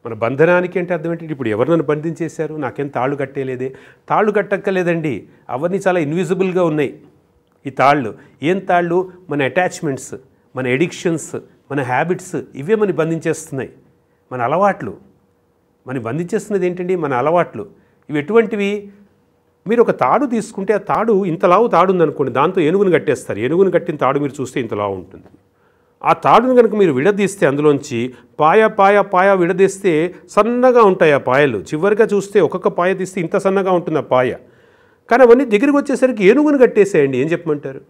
మన బంధనానికి అంటే అర్థం ఏంటి ఇప్పుడు ఎవరు నన్ను బంధించేశారు నాకేం తాళ్ళు కట్టేలేదే తాళ్ళు కట్టక్కర్లేదండి అవన్నీ చాలా ఇన్విజిబుల్గా ఉన్నాయి ఈ తాళ్ళు ఏం తాళ్ళు మన అటాచ్మెంట్స్ మన ఎడిక్షన్స్ మన హ్యాబిట్స్ ఇవే మన బంధించేస్తున్నాయి మన అలవాట్లు మన బంధించేస్తున్నది ఏంటండి మన అలవాట్లు ఇవి ఎటువంటివి మీరు ఒక తాడు తీసుకుంటే ఆ తాడు ఇంతలావు తాడు ఉందనుకోండి దాంతో ఏనుగును కట్టేస్తారు ఏనుగును కట్టిన తాడు మీరు చూస్తే ఇంతలావు ఉంటుంది ఆ తాడును కనుక మీరు విడదీస్తే అందులోంచి పాయ పాయ పాయ విడదీస్తే సన్నగా ఉంటాయి ఆ పాయలు చివరిగా చూస్తే ఒక్కొక్క పాయ తీస్తే ఇంత సన్నగా ఉంటుంది ఆ పాయ కానీ అవన్నీ దగ్గరికి వచ్చేసరికి ఏనుగును కట్టేసేయండి ఏం చెప్పమంటారు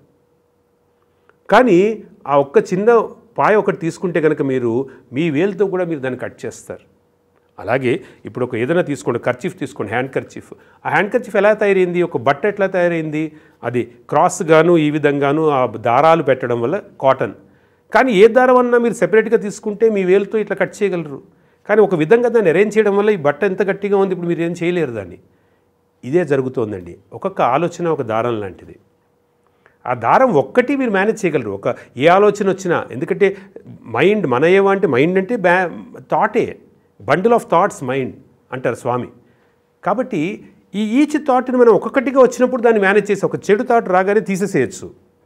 కానీ ఆ ఒక్క చిన్న పాయ ఒకటి తీసుకుంటే కనుక మీరు మీ వేలుతో కూడా మీరు దాన్ని కట్ చేస్తారు అలాగే ఇప్పుడు ఒక ఏదైనా తీసుకోండి కర్చీఫ్ తీసుకోండి హ్యాండ్ కర్చీఫ్ ఆ హ్యాండ్ కర్చీఫ్ ఎలా తయారైంది ఒక బట్ట ఎట్లా తయారైంది అది క్రాస్ గాను ఈ విధంగాను ఆ దారాలు పెట్టడం వల్ల కాటన్ కానీ ఏ దారం అన్నా మీరు సెపరేట్గా తీసుకుంటే మీ వేలుతో ఇట్లా కట్ చేయగలరు కానీ ఒక విధంగా దాన్ని అరేంజ్ చేయడం వల్ల ఈ బట్ట ఎంత గట్టిగా ఉంది ఇప్పుడు మీరు ఏం చేయలేరు దాన్ని ఇదే జరుగుతోందండి ఒక్కొక్క ఆలోచన ఒక దారం లాంటిది ఆ దారం ఒక్కటి మీరు మేనేజ్ చేయగలరు ఒక ఏ ఆలోచన వచ్చినా ఎందుకంటే మైండ్ మన ఏవా అంటే మైండ్ అంటే బ్యా థాటే బండిల్ ఆఫ్ థాట్స్ మైండ్ అంటారు స్వామి కాబట్టి ఈ ఈచ్ థాట్ని మనం ఒక్కొక్కటిగా వచ్చినప్పుడు దాన్ని మేనేజ్ చేసి ఒక చెడు థాట్ రాగానే తీసేసేయచ్చు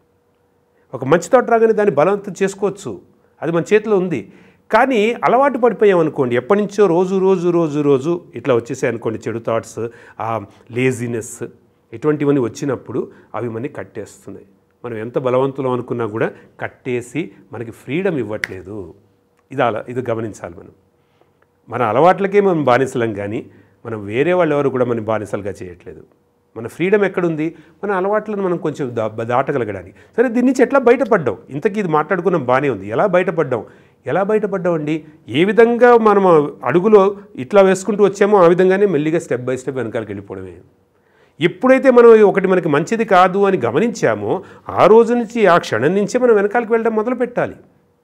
ఒక మంచి థాట్ రాగానే దాన్ని బలవంతం చేసుకోవచ్చు అది మన చేతిలో ఉంది కానీ అలవాటు పడిపోయాం అనుకోండి ఎప్పటి నుంచో రోజు రోజు రోజు రోజు ఇట్లా వచ్చేసాయి అనుకోండి చెడు థాట్స్ ఆ లేజినెస్ ఇటువంటివన్నీ వచ్చినప్పుడు అవి మనని కట్టేస్తున్నాయి మనం ఎంత బలవంతులం అనుకున్నా కూడా కట్టేసి మనకి ఫ్రీడమ్ ఇవ్వట్లేదు ఇది అలా ఇది గమనించాలి మనం మన అలవాట్లకే మనం బానిసలం కానీ మనం వేరే వాళ్ళు ఎవరు కూడా మనం బానిసలుగా చేయట్లేదు మన ఫ్రీడమ్ ఎక్కడుంది మన అలవాట్లను మనం కొంచెం దా దాటగలగడానికి సరే దీని నుంచి ఎట్లా బయటపడ్డాం ఇంతకీ ఇది మాట్లాడుకున్నాం బాగానే ఉంది ఎలా బయటపడ్డాం ఎలా బయటపడ్డాం అండి ఏ విధంగా మనం అడుగులో ఇట్లా వేసుకుంటూ వచ్చామో ఆ విధంగానే మెల్లిగా స్టెప్ బై స్టెప్ వెనకాలకి వెళ్ళిపోవడమే ఎప్పుడైతే మనం ఒకటి మనకి మంచిది కాదు అని గమనించామో ఆ రోజు నుంచి ఆ క్షణం నుంచే మనం వెనకాలకి వెళ్ళడం మొదలు పెట్టాలి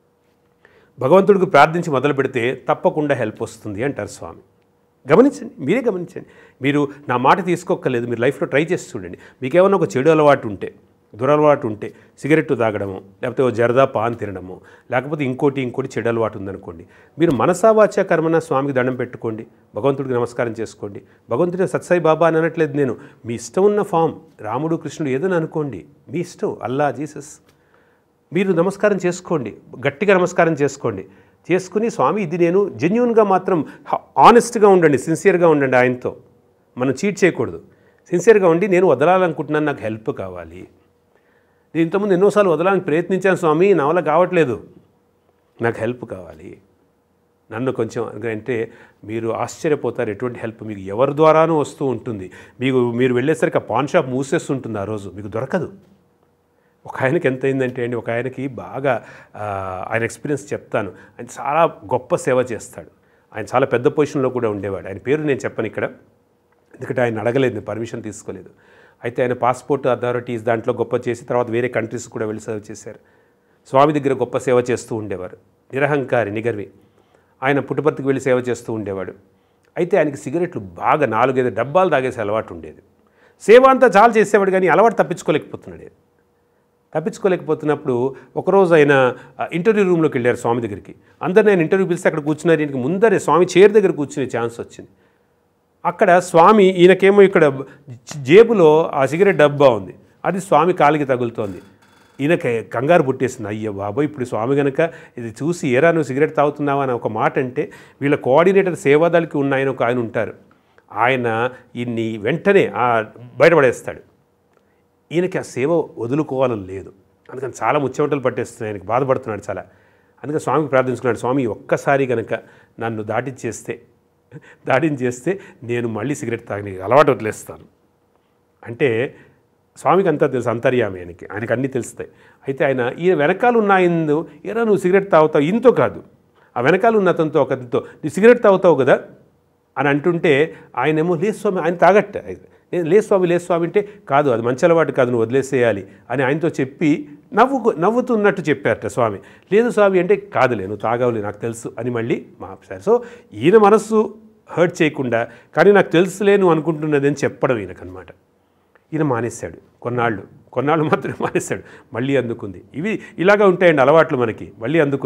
భగవంతుడికి ప్రార్థించి మొదలు పెడితే తప్పకుండా హెల్ప్ వస్తుంది అంటారు స్వామి గమనించండి మీరే గమనించండి మీరు నా మాట తీసుకోక్కర్లేదు మీరు లైఫ్లో ట్రై చేసి చూడండి మీకు ఏమైనా ఒక చెడు అలవాటు ఉంటే దురలవాటు ఉంటే సిగరెట్ తాగడము లేకపోతే ఓ జరదా పాన్ తినడము లేకపోతే ఇంకోటి ఇంకోటి చెడు అలవాటు ఉందనుకోండి మీరు మనసా వాచ కర్మన స్వామికి దండం పెట్టుకోండి భగవంతుడికి నమస్కారం చేసుకోండి భగవంతుడి సత్సాయి బాబా అని అనట్లేదు నేను మీ ఇష్టం ఉన్న ఫామ్ రాముడు కృష్ణుడు ఏదైనా అనుకోండి మీ ఇష్టం అల్లా జీసస్ మీరు నమస్కారం చేసుకోండి గట్టిగా నమస్కారం చేసుకోండి చేసుకుని స్వామి ఇది నేను జెన్యున్గా మాత్రం ఆనెస్ట్గా ఉండండి సిన్సియర్గా ఉండండి ఆయనతో మనం చీట్ చేయకూడదు సిన్సియర్గా ఉండి నేను వదలాలనుకుంటున్నాను నాకు హెల్ప్ కావాలి నేను ఇంతకుముందు ఎన్నోసార్లు వదలాలని ప్రయత్నించాను స్వామి నా వల్ల కావట్లేదు నాకు హెల్ప్ కావాలి నన్ను కొంచెం అంటే మీరు ఆశ్చర్యపోతారు ఎటువంటి హెల్ప్ మీకు ఎవరి ద్వారానూ వస్తూ ఉంటుంది మీకు మీరు వెళ్ళేసరికి ఆ పాన్ షాప్ మూసేస్తుంటుంది ఆ రోజు మీకు దొరకదు ఒక ఆయనకి ఎంత అయిందంటే అండి ఒక ఆయనకి బాగా ఆ, ఆయన ఎక్స్పీరియన్స్ చెప్తాను ఆయన చాలా గొప్ప సేవ చేస్తాడు ఆయన చాలా పెద్ద పొజిషన్లో కూడా ఉండేవాడు ఆయన పేరు నేను చెప్పను ఇక్కడ ఎందుకంటే ఆయన అడగలేదు నేను పర్మిషన్ తీసుకోలేదు అయితే ఆయన పాస్పోర్ట్ అథారిటీస్ దాంట్లో గొప్ప చేసి తర్వాత వేరే కంట్రీస్ కూడా వెళ్ళి సర్వ్ చేశారు స్వామి దగ్గర గొప్ప సేవ చేస్తూ ఉండేవారు నిరహంకారి నిగర్వి ఆయన పుట్టుపర్తికి వెళ్ళి సేవ చేస్తూ ఉండేవాడు అయితే ఆయనకి సిగరెట్లు బాగా నాలుగైదు డబ్బాలు తాగేసే అలవాటు ఉండేది సేవ అంతా చాలా చేసేవాడు కానీ అలవాటు తప్పించుకోలేకపోతున్నాడు తప్పించుకోలేకపోతున్నప్పుడు ఒకరోజు ఆయన ఆ, ఇంటర్వ్యూ రూమ్లోకి వెళ్ళారు స్వామి దగ్గరికి అందరిని ఆయన ఇంటర్వ్యూ పిలిస్తే అక్కడ కూర్చున్నారు ఈయనకి ముందరే స్వామి చైర్ దగ్గర కూర్చునే ఛాన్స్ వచ్చింది అక్కడ స్వామి ఈయనకేమో ఇక్కడ జేబులో ఆ సిగరెట్ డబ్బా ఉంది అది స్వామి కాలికి తగులుతోంది ఈయనకి కంగారు పుట్టేసింది అయ్యో బాబోయ్ ఇప్పుడు స్వామి కనుక ఇది చూసి ఏరా నువ్వు సిగరెట్ తాగుతున్నావా అని ఒక మాట అంటే వీళ్ళ కోఆర్డినేటర్ సేవాదళికి ఉన్న ఆయన ఒక ఆయన ఉంటారు ఆయన ఈయన్ని వెంటనే ఆ బయటపడేస్తాడు ఈయనకి ఆ సేవ వదులుకోవాలని లేదు అందుకని చాలా ముచ్చమటలు పట్టేస్తున్నాయి ఆయనకి బాధపడుతున్నాడు చాలా అందుకని స్వామికి ప్రార్థించుకున్నాడు స్వామి ఒక్కసారి కనుక నన్ను దాటించేస్తే దాటించేస్తే నేను మళ్ళీ సిగరెట్ తాగని అలవాటు వదిలేస్తాను అంటే స్వామికి అంతా తెలుసు అంతర్యామి ఆయనకి ఆయనకి అన్నీ తెలుస్తాయి అయితే ఆయన ఈయన వెనకాల ఉన్న ఆయన ఎరా నువ్వు సిగరెట్ తాగుతావు ఇంతో కాదు ఆ వెనకాల ఉన్న అతనితో ఒకరితో నువ్వు సిగరెట్ తాగుతావు కదా అని అంటుంటే ఆయనేమో లేదు స్వామి ఆయన తాగట్ట నేను లేదు స్వామి లేదు స్వామి అంటే కాదు అది మంచి అలవాటు కాదు నువ్వు వదిలేసేయాలి అని ఆయనతో చెప్పి నవ్వు నవ్వుతున్నట్టు చెప్పారట స్వామి లేదు స్వామి అంటే కాదులే నువ్వు తాగవులే నాకు తెలుసు అని మళ్ళీ మాపసారు సో ఈయన మనస్సు హర్ట్ చేయకుండా కానీ నాకు తెలుసులే నువ్వు అనుకుంటున్నది అని చెప్పడం ఈయనకనమాట ఈయన మానేశాడు కొన్నాళ్ళు కొన్నాళ్ళు మాత్రమే మానేశాడు మళ్ళీ అందుకుంది ఇవి ఇలాగా ఉంటాయండి అలవాట్లు మనకి మళ్ళీ అందుకుంది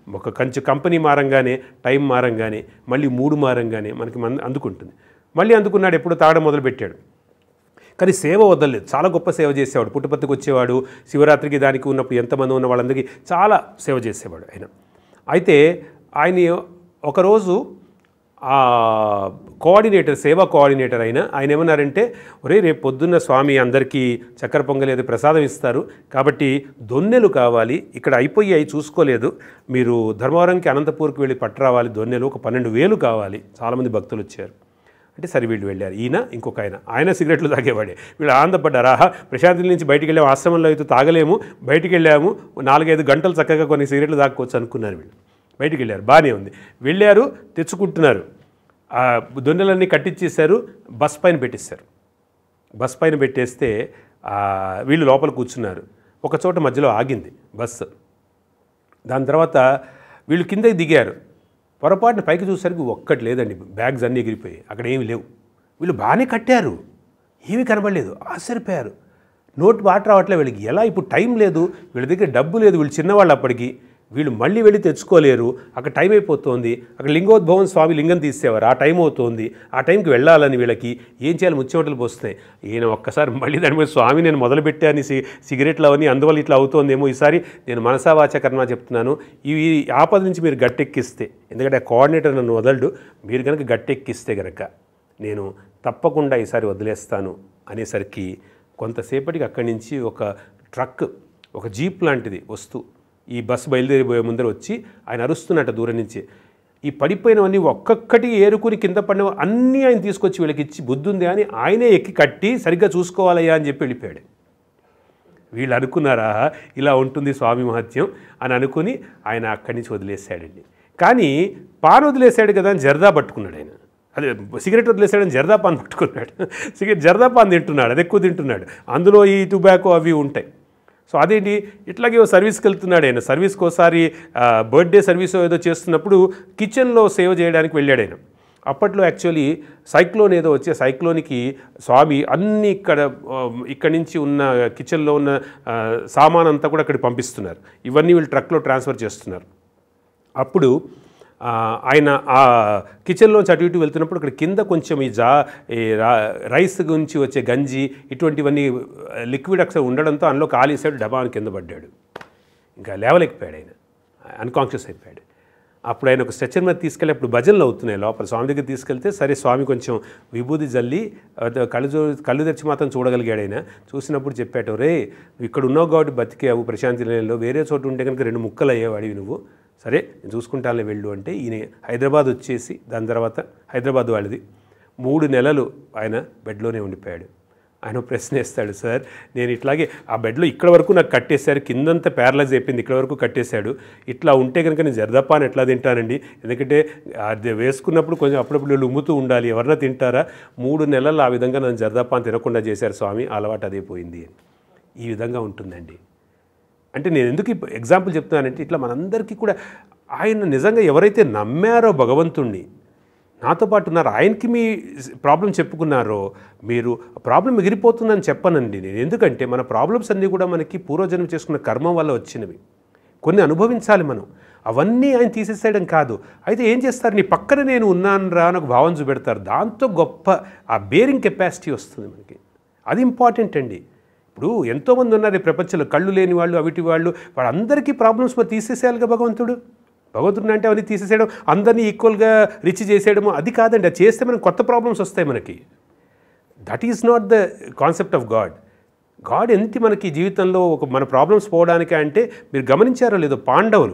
ఒక కొంచెం కంపెనీ మారంగానే టైం మారంగానే మళ్ళీ మూడు మారంగానే మనకి మన అందుకుంటుంది మళ్ళీ అందుకున్నాడు ఎప్పుడు తాగడం మొదలుపెట్టాడు కానీ సేవ వదలలేదు చాలా గొప్ప సేవ చేసేవాడు పుట్టుపత్తికి వచ్చేవాడు శివరాత్రికి దానికి ఉన్నప్పుడు ఎంతమంది ఉన్న వాళ్ళందరికీ చాలా సేవ చేసేవాడు ఆయన అయితే ఆయన ఒకరోజు ఆ కోఆర్డినేటర్ సేవా కోఆర్డినేటర్ అయిన ఆయన ఏమన్నారంటే ఒరే రేపు పొద్దున్న స్వామి అందరికీ చక్కెర పొంగలి అది ప్రసాదం ఇస్తారు కాబట్టి దొన్నెలు కావాలి ఇక్కడ అయిపోయాయి చూసుకోలేదు మీరు ధర్మవరంకి అనంతపూర్కి వెళ్ళి పట్టరావాలి దొన్నెలు ఒక పన్నెండు వేలు కావాలి చాలామంది భక్తులు వచ్చారు అంటే సరే వీళ్ళు వెళ్ళారు ఈయన ఇంకొక ఆయన ఆయన సిగరెట్లు తాగేవాడే వీళ్ళు ఆనందపడ్డారు ఆహా ప్రశాంతి నుంచి బయటికి వెళ్ళాము ఆశ్రమంలో అయితే తాగలేము బయటికి వెళ్ళాము నాలుగైదు గంటలు చక్కగా కొన్ని సిగరెట్లు తాక్కోవచ్చు అనుకున్నారు వీళ్ళు బయటికి వెళ్ళారు బాగానే ఉంది వెళ్ళారు తెచ్చుకుంటున్నారు ఆ దొన్నెలన్నీ కట్టించేశారు బస్ పైన పెట్టేశారు బస్ పైన పెట్టేస్తే ఆ, వీళ్ళు లోపల కూర్చున్నారు ఒక చోట మధ్యలో ఆగింది బస్సు దాని తర్వాత వీళ్ళు కిందకి దిగారు పొరపాటున పైకి చూసరికి ఒక్కటి లేదండి బ్యాగ్స్ అన్నీ ఎగిరిపోయి అక్కడ ఏమి లేవు వీళ్ళు బాగానే కట్టారు ఏమీ కనబడలేదు ఆశ్చర్యపోయారు నోట్ వాటర్ రావట్లే వీళ్ళకి ఎలా ఇప్పుడు టైం లేదు వీళ్ళ దగ్గర డబ్బు లేదు వీళ్ళు చిన్నవాళ్ళు అప్పటికి వీళ్ళు మళ్ళీ వెళ్ళి తెచ్చుకోలేరు అక్కడ టైం అయిపోతుంది అక్కడ లింగోద్భవం స్వామి లింగం తీసేవారు ఆ టైం అవుతుంది ఆ టైంకి వెళ్ళాలని వీళ్ళకి ఏం చేయాలి ముచ్చెమటలు పోస్తున్నాయి ఈయన ఒక్కసారి మళ్ళీ దాని మీద స్వామి నేను మొదలుపెట్టాను సి సిగరెట్లు అవన్నీ అందువల్ల ఇట్లా అవుతోందేమో ఈసారి నేను మనసా వాచ కర్మ చెప్తున్నాను ఇవి ఆపద నుంచి మీరు గట్టెక్కిస్తే ఎందుకంటే ఆ కోఆర్డినేటర్ నన్ను వదలడు మీరు కనుక గట్టెక్కిస్తే కనుక నేను తప్పకుండా ఈసారి వదిలేస్తాను అనేసరికి కొంతసేపటికి అక్కడి నుంచి ఒక ట్రక్ ఒక జీప్ లాంటిది వస్తూ ఈ బస్సు బయలుదేరిపోయే ముందర వచ్చి ఆయన అరుస్తున్నట్ట దూరం నుంచి ఈ పడిపోయినవన్నీ ఒక్కొక్కటి ఏరుకుని కింద పడినవి అన్నీ ఆయన తీసుకొచ్చి వీళ్ళకి ఇచ్చి బుద్ధి ఉంది అని ఆయనే ఎక్కి కట్టి సరిగ్గా చూసుకోవాలయ్యా అని చెప్పి వెళ్ళిపోయాడు వీళ్ళు అనుకున్నారా ఇలా ఉంటుంది స్వామి మహత్యం అని అనుకుని ఆయన అక్కడి నుంచి వదిలేశాడండి కానీ పాన్ వదిలేశాడు కదా అని జర్దా పట్టుకున్నాడు ఆయన అదే సిగరెట్ వదిలేశాడని జర్దా పాన్ పట్టుకున్నాడు సిగరెట్ జర్దా పాన్ తింటున్నాడు అది ఎక్కువ తింటున్నాడు అందులో ఈ టుబాకో అవి ఉంటాయి సో అదేంటి ఇట్లాగే ఓ సర్వీస్కి వెళ్తున్నాడు ఆయన సర్వీస్కి ఒకసారి బర్త్డే సర్వీస్ ఏదో చేస్తున్నప్పుడు కిచెన్లో సేవ చేయడానికి వెళ్ళాడు ఆయన అప్పట్లో యాక్చువల్లీ సైక్లోన్ ఏదో వచ్చే సైక్లోన్కి స్వామి అన్ని ఇక్కడ ఆ, ఇక్కడి నుంచి ఉన్న కిచెన్లో ఉన్న ఆ, సామాన్ అంతా కూడా అక్కడికి పంపిస్తున్నారు ఇవన్నీ వీళ్ళు ట్రక్లో ట్రాన్స్ఫర్ చేస్తున్నారు అప్పుడు ఆ, ఆయన ఆ కిచెన్లోంచి అటు ఇటు వెళ్తున్నప్పుడు ఇక్కడ కింద కొంచెం ఈ జా ఈ రా- రైస్ గురించి వచ్చే గంజి ఇటువంటివన్నీ లిక్విడ్ అక్కడ ఉండడంతో అందులో కాలేసాడు డబాని కింద పడ్డాడు ఇంకా లేవలేకపోయాడు ఆయన అన్కాన్షియస్ అయిపోయాడు అప్పుడు ఆయన ఒక స్ట్రెచర్ మీద తీసుకెళ్ళి అప్పుడు భజనలు అవుతున్నాయి లోపల స్వామి దగ్గర తీసుకెళ్తే సరే స్వామి కొంచెం విభూది జల్లి అద- కళ్ళు చూ కళ్ళు తెరిచి మాత్రం చూడగలిగాడు ఆయన చూసినప్పుడు చెప్పాడు రే నువ్వు ఇక్కడ ఉన్నావు కాబట్టి బతికావు ప్రశాంతి నిలయంలో వేరే చోటు ఉంటే కనుక రెండు ముక్కలు అయ్యేవాడివి నువ్వు సరే నేను చూసుకుంటానులే వెళ్ళు అంటే ఈయన హైదరాబాద్ వచ్చేసి దాని తర్వాత హైదరాబాద్ వాళ్ళది మూడు నెలలు ఆయన బెడ్లోనే ఉండిపోయాడు ఆయన ఒక ప్రశ్న వేస్తాడు సార్ నేను ఇట్లాగే ఆ బెడ్లో ఇక్కడ వరకు నాకు కట్టేశారు కిందంతా ప్యారలైజ్ అయిపోయింది ఇక్కడ వరకు కట్టేశాడు ఇట్లా ఉంటే కనుక నేను జర్దపాన్ ఎట్లా తింటానండి ఎందుకంటే అది వేసుకున్నప్పుడు కొంచెం అప్పుడప్పుడు వీళ్ళు ఉమ్ముతూ ఉండాలి ఎవరన్నా తింటారా మూడు నెలలు ఆ విధంగా నన్ను జర్దపాన్ తినకుండా చేశారు స్వామి ఆ అలవాటు అదే పోయింది అని ఈ విధంగా ఉంటుందండి అంటే నేను ఎందుకు ఇప్పుడు ఎగ్జాంపుల్ చెప్తున్నానంటే ఇట్లా మనందరికీ కూడా ఆయన నిజంగా ఎవరైతే నమ్మారో భగవంతుణ్ణి నాతో పాటు ఉన్నారు ఆయనకి మీ ప్రాబ్లం చెప్పుకున్నారో మీరు ప్రాబ్లం ఎగిరిపోతుందని చెప్పనండి నేను ఎందుకంటే మన ప్రాబ్లమ్స్ అన్నీ కూడా మనకి పూర్వజన్మ చేసుకున్న కర్మం వల్ల వచ్చినవి కొన్ని అనుభవించాలి మనం అవన్నీ ఆయన తీసేసేయడం కాదు అయితే ఏం చేస్తారు నీ పక్కన నేను ఉన్నాను రా అని ఒక భావన చూపెడతారు దాంతో గొప్ప ఆ బేరింగ్ కెపాసిటీ వస్తుంది మనకి అది ఇంపార్టెంట్ అండి ఇప్పుడు ఎంతోమంది ఉన్నారు ఈ ప్రపంచంలో కళ్ళు లేని వాళ్ళు అవిటి వాళ్ళు వాళ్ళందరికీ ప్రాబ్లమ్స్ మరి తీసేసేయాలిగా భగవంతుడు భగవంతుడు అంటే అవన్నీ తీసేసేయడం అందరినీ ఈక్వల్గా రిచ్ చేసేయడము అది కాదండి అది చేస్తే మనకు కొత్త ప్రాబ్లమ్స్ వస్తాయి మనకి that is not the concept of God God ఎంత మనకి జీవితంలో ఒక మన ప్రాబ్లమ్స్ పోవడానికి అంటే మీరు గమనించారో లేదో పాండవులు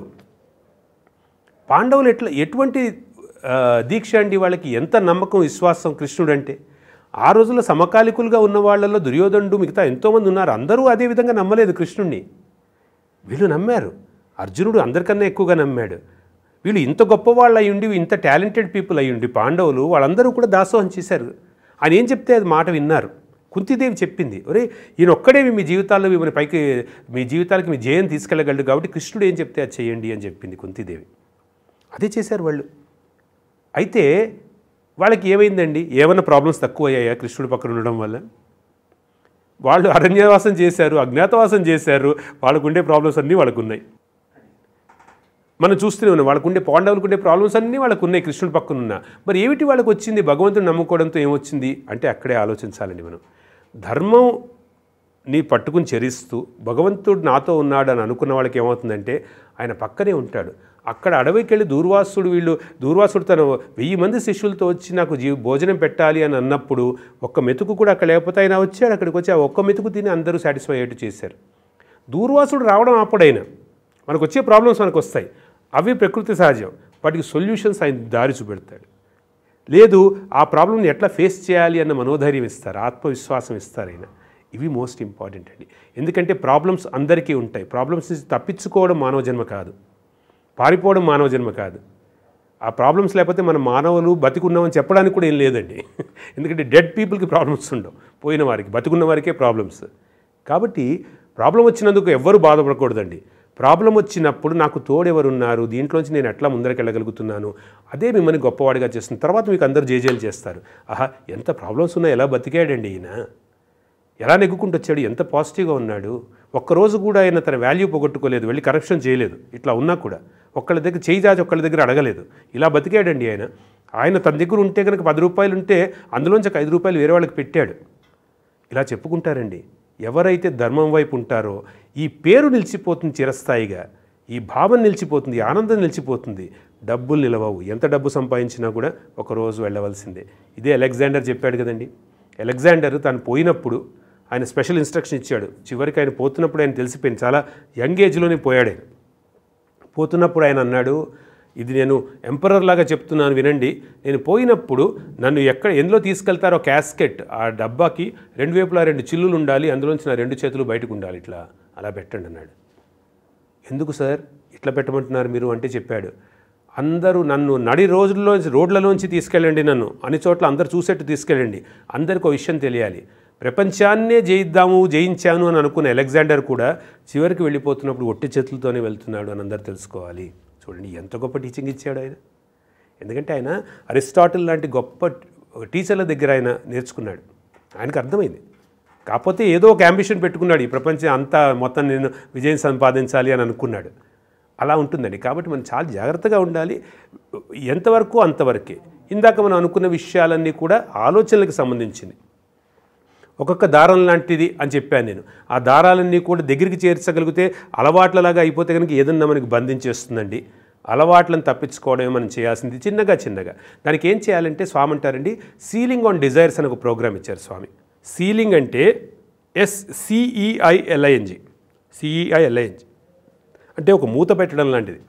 పాండవులు ఎట్లా ఎటువంటి ఆ, దీక్ష అండి వాళ్ళకి ఎంత నమ్మకం విశ్వాసం కృష్ణుడు అంటే ఆ రోజుల్లో సమకాలికులుగా ఉన్న వాళ్ళలో దుర్యోధనుడు మిగతా ఎంతోమంది ఉన్నారు అందరూ అదే విధంగా నమ్మలేదు కృష్ణుణ్ణి వీళ్ళు నమ్మారు అర్జునుడు అందరికన్నా ఎక్కువగా నమ్మాడు వీళ్ళు ఇంత గొప్ప వాళ్ళు అయ్యుండి ఇంత టాలెంటెడ్ పీపుల్ అయ్యుండి పాండవులు వాళ్ళందరూ కూడా దాసోహం చేశారు ఆయన ఏం చెప్తే అది మాట విన్నారు కుంతిదేవి చెప్పింది ఒరే ఈయన ఒక్కడే మీ జీవితాల్లో మిమ్మల్ని పైకి మీ జీవితాలకి మీ జయం తీసుకెళ్ళగలడు కాబట్టి కృష్ణుడు ఏం చెప్తే అది చేయండి అని చెప్పింది కుంతిదేవి అదే చేశారు వాళ్ళు అయితే వాళ్ళకి ఏమైందండి ఏమన్నా ప్రాబ్లమ్స్ తక్కువ అయ్యాయా కృష్ణుడి పక్కన ఉండడం వల్ల వాళ్ళు అరణ్యవాసం చేశారు అజ్ఞాతవాసం చేశారు వాళ్ళకు ఉండే ప్రాబ్లమ్స్ అన్నీ వాళ్ళకు ఉన్నాయి మనం చూస్తూనే ఉన్నాం వాళ్ళకు ఉండే పాండవులకు ఉండే ప్రాబ్లమ్స్ అన్నీ వాళ్ళకు ఉన్నాయి కృష్ణుడి పక్కన ఉన్నా మరి ఏమిటి వాళ్ళకి వచ్చింది భగవంతుని నమ్ముకోవడంతో ఏమొచ్చింది అంటే అక్కడే ఆలోచించాలండి మనం ధర్మం నీ పట్టుకుని చరిస్తూ భగవంతుడు నాతో ఉన్నాడు అని అనుకున్న వాళ్ళకి ఏమవుతుందంటే ఆయన పక్కనే ఉంటాడు అక్కడ అడవికి వెళ్ళి దూర్వాసుడు వీళ్ళు దూర్వాసుడు తన వెయ్యి మంది శిష్యులతో వచ్చి నాకు జీ భోజనం పెట్టాలి అని అన్నప్పుడు ఒక్క మెతుకు కూడా అక్కడ లేకపోతే ఆయన వచ్చాడు అక్కడికి వచ్చి ఆ ఒక్క మెతుకు తిని అందరూ సాటిస్ఫై అయ్యేట్టు చేశారు దూర్వాసుడు రావడం ఆపడైనా మనకు వచ్చే ప్రాబ్లమ్స్ మనకు వస్తాయి అవి ప్రకృతి సహజం వాటికి సొల్యూషన్స్ ఆయన దారి చూపెడతాడు లేదు ఆ ప్రాబ్లమ్ని ఎట్లా ఫేస్ చేయాలి అన్న మనోధైర్యం ఇస్తారు ఆత్మవిశ్వాసం ఇస్తారు ఆయన ఇవి మోస్ట్ ఇంపార్టెంట్ అండి ఎందుకంటే ప్రాబ్లమ్స్ అందరికీ ఉంటాయి ప్రాబ్లమ్స్ నుంచి తప్పించుకోవడం మానవ జన్మ కాదు పారిపోవడం మానవ జన్మ కాదు ఆ ప్రాబ్లమ్స్ లేకపోతే మన మానవులు బతికున్నామని చెప్పడానికి కూడా ఏం లేదండి ఎందుకంటే డెడ్ పీపుల్కి ప్రాబ్లమ్స్ ఉండవు పోయిన వారికి బతికున్న వారికే ప్రాబ్లమ్స్ కాబట్టి ప్రాబ్లం వచ్చినందుకు ఎవ్వరూ బాధపడకూడదండి ప్రాబ్లం వచ్చినప్పుడు నాకు తోడెవరు ఉన్నారు దీంట్లోంచి నేను ఎట్లా ముందరికి వెళ్ళగలుగుతున్నాను అదే మిమ్మల్ని గొప్పవాడిగా చేస్తుంది తర్వాత మీకు అందరూ జేజేలు చేస్తారు ఆహా ఎంత ప్రాబ్లమ్స్ ఉన్నా ఎలా బతికాడండి ఈయన ఎలా నెగ్గుకుంటూ వచ్చాడు ఎంత పాజిటివ్గా ఉన్నాడు ఒక్కరోజు కూడా ఆయన తన వాల్యూ పోగొట్టుకోలేదు వెళ్ళి కరప్షన్ చేయలేదు ఇట్లా ఉన్నా కూడా ఒక్కళ్ళ దగ్గర చేయి చాచి ఒక్కళ్ళ దగ్గర అడగలేదు ఇలా బతికాడండి ఆయన ఆయన తన దగ్గర ఉంటే కనుక పది రూపాయలు ఉంటే అందులోంచి ఒక ఐదు రూపాయలు వేరే వాళ్ళకి పెట్టాడు ఇలా చెప్పుకుంటారండి ఎవరైతే ధర్మం వైపు ఉంటారో ఈ పేరు నిలిచిపోతుంది చిరస్థాయిగా ఈ భావం నిలిచిపోతుంది ఈ ఆనందం నిలిచిపోతుంది డబ్బులు నిలవవు ఎంత డబ్బు సంపాదించినా కూడా ఒకరోజు వెళ్ళవలసిందే ఇదే అలెగ్జాండర్ చెప్పాడు కదండి అలెగ్జాండర్ తను పోయినప్పుడు ఆయన స్పెషల్ ఇన్స్ట్రక్షన్ ఇచ్చాడు చివరికి ఆయన పోతున్నప్పుడు ఆయన తెలిసిపోయింది చాలా యంగ్ ఏజ్లోనే పోయాడు ఆయన పోతున్నప్పుడు ఆయన అన్నాడు ఇది నేను ఎంపరర్ లాగా చెప్తున్నాను వినండి నేను పోయినప్పుడు నన్ను ఎక్కడ ఎందులో తీసుకెళ్తారో క్యాస్కెట్ ఆ డబ్బాకి రెండు వైపులా రెండు చిల్లులు ఉండాలి అందులోంచి నా రెండు చేతులు బయటకు ఉండాలి ఇట్లా అలా పెట్టండి అన్నాడు ఎందుకు సార్ ఇట్లా పెట్టమంటున్నారు మీరు అంటే చెప్పాడు అందరూ నన్ను నడి రోజుల్లోంచి రోడ్లలోంచి తీసుకెళ్ళండి నన్ను అన్ని చోట్ల అందరు చూసేట్టు తీసుకెళ్ళండి అందరికి ఒక విషయం తెలియాలి ప్రపంచాన్నే జయిద్దాము జయించాను అని అనుకున్న అలెగ్జాండర్ కూడా చివరికి వెళ్ళిపోతున్నప్పుడు ఒట్టి చేతులతోనే వెళ్తున్నాడు అని అందరు తెలుసుకోవాలి చూడండి ఎంత గొప్ప టీచింగ్ ఇచ్చాడు ఆయన ఎందుకంటే ఆయన అరిస్టాటిల్ లాంటి గొప్ప టీచర్ల దగ్గర ఆయన నేర్చుకున్నాడు ఆయనకు అర్థమైంది కాకపోతే ఏదో ఒక అంబిషన్ పెట్టుకున్నాడు ఈ ప్రపంచం అంతా మొత్తం నేను విజయం సంపాదించాలి అని అనుకున్నాడు అలా ఉంటుందండి కాబట్టి మనం చాలా జాగ్రత్తగా ఉండాలి ఎంతవరకు అంతవరకే ఇందాక మనం అనుకున్న విషయాలన్నీ కూడా ఆలోచనలకు సంబంధించింది ఒక్కొక్క దారం లాంటిది అని చెప్పాను నేను ఆ దారాలన్నీ కూడా దగ్గరికి చేర్చగలిగితే అలవాట్లలాగా అయిపోతే కనుక ఏదన్నా మనకి బంధించేస్తుందండి అలవాట్లను తప్పించుకోవడమే మనం చేయాల్సింది చిన్నగా చిన్నగా దానికి ఏం చేయాలంటే స్వామి అంటారండి సీలింగ్ ఆన్ డిజైర్స్ అని ఒక ప్రోగ్రామ్ ఇచ్చారు స్వామి సీలింగ్ అంటే ఎస్ సిఈఐఎల్ఐఎన్జి సిఈఐఎల్ఐఎన్జి అంటే ఒక మూత పెట్టడం లాంటిది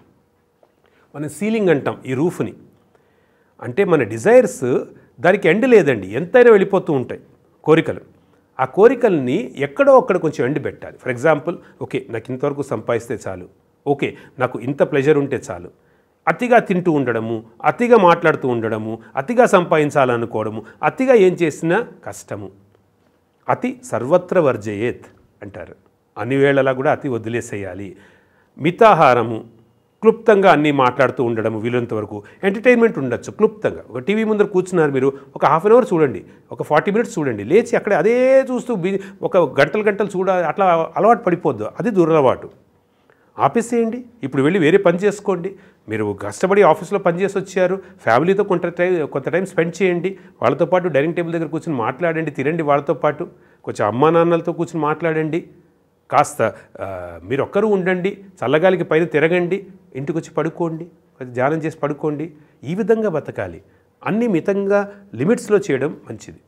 మనం సీలింగ్ అంటాం ఈ రూఫ్ని అంటే మన డిజైర్స్ దానికి ఎండ్ లేదండి ఎంతైనా వెళ్ళిపోతూ ఉంటాయి కోరికలు ఆ కోరికల్ని ఎక్కడో అక్కడ కొంచెం ఎండ్ పెట్టాలి ఫర్ ఎగ్జాంపుల్ ఓకే నాకు ఇంతవరకు సంపాదిస్తే చాలు ఓకే నాకు ఇంత ప్లెజర్ ఉంటే చాలు అతిగా తింటూ ఉండడము అతిగా మాట్లాడుతూ ఉండడము అతిగా సంపాదించాలనుకోవడము అతిగా ఏం చేసినా కష్టము అతి సర్వత్ర వర్జయేత్ అంటారు అన్ని వేళలా కూడా అతి వదిలేసేయాలి మితాహారము క్లుప్తంగా అన్నీ మాట్లాడుతూ ఉండడం వీలంత వరకు ఎంటర్టైన్మెంట్ ఉండొచ్చు క్లుప్తంగా ఒక టీవీ ముందర కూర్చున్నారు మీరు ఒక హాఫ్ అన్ అవర్ చూడండి ఒక ఫార్టీ మినిట్స్ చూడండి లేచి అక్కడే అదే చూస్తూ బి- ఒక గంటలు గంటలు చూడ అట్లా అలవాటు పడిపోద్దు అది దురలవాటు ఆపేసేయండి ఇప్పుడు వెళ్ళి వేరే పని చేసుకోండి మీరు కష్టపడి ఆఫీస్లో పని చేసి వచ్చారు ఫ్యామిలీతో కొంత టైం కొంత టైం స్పెండ్ చేయండి వాళ్ళతో పాటు డైనింగ్ టేబుల్ దగ్గర కూర్చొని మాట్లాడండి తినండి వాళ్ళతో పాటు కొంచెం అమ్మా నాన్నలతో కూర్చొని మాట్లాడండి కాస్త ఆ, మీరు ఒక్కరు ఉండండి చల్లగాలికి పైన తిరగండి ఇంటికి వచ్చి పడుకోండి కొంచెం ధ్యానం చేసి పడుకోండి ఈ విధంగా బతకాలి అన్ని మితంగా లిమిట్స్లో చేయడం మంచిది